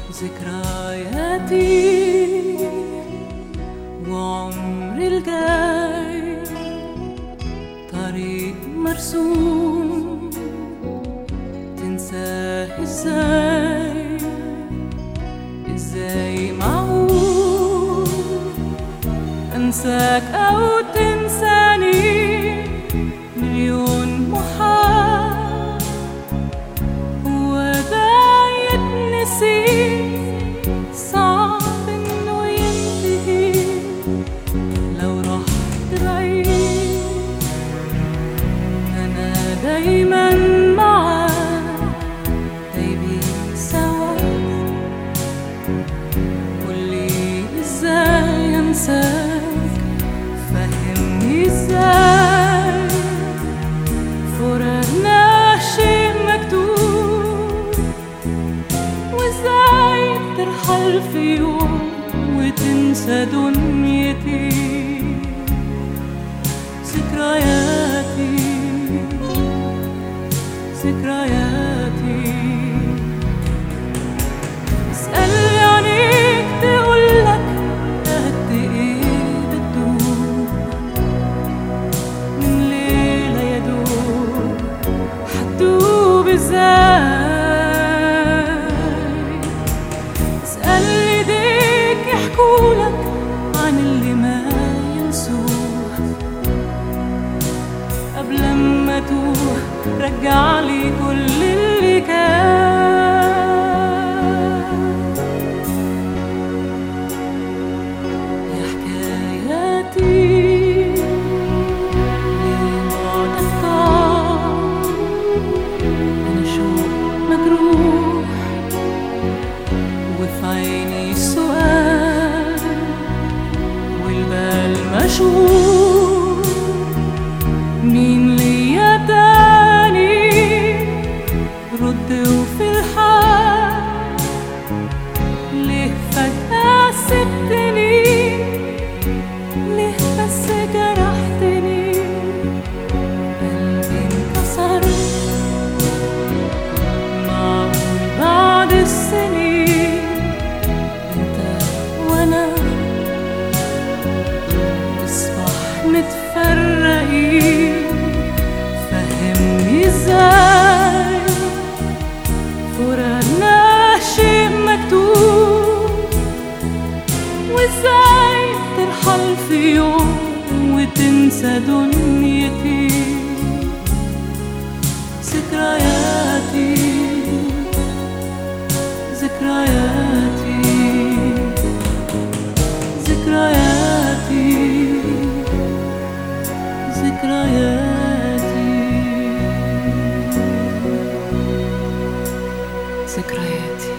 ذكرياتي وعمري الجاي طريق مرسوم تنساه ازاي ازاي معقول انساك او تنساني مليون محال هو ده يتنسي صعب انه ينتهي لو رحت بعيد انا دايما معاك دايبين سوا قولي ازاي انساك فهمني ازاي فراقنا شيء مكتوب وازاي ترحل في يوم وتنسى دنيتي ذكرياتي ذكرياتي اسأل عينيك تقولك قد ايه بتدوب من ليلة يا دوب حتدوب ازاي اسأل ايديك يحكولك عن اللي ما ينسوه قبل ما توه رجع لي كل اللي كان يا حكاياتي ليه بعدك طال أنا شوق مجروح وفي عيني سؤال والبال مشغول مين ليا تاني رد وفي الحال ليه فجأة سبتني ليه بس جرحتني قلبي انكسر معقول بعد السنين انت وانا نصبح متفرقين فهمني ازاي فراقنا شيء مكتوب وازاي ترحل في يوم وتنسى دنيتي ذكرياتي ذكرياتي ذكرياتي ذكرياتي ذكرياتي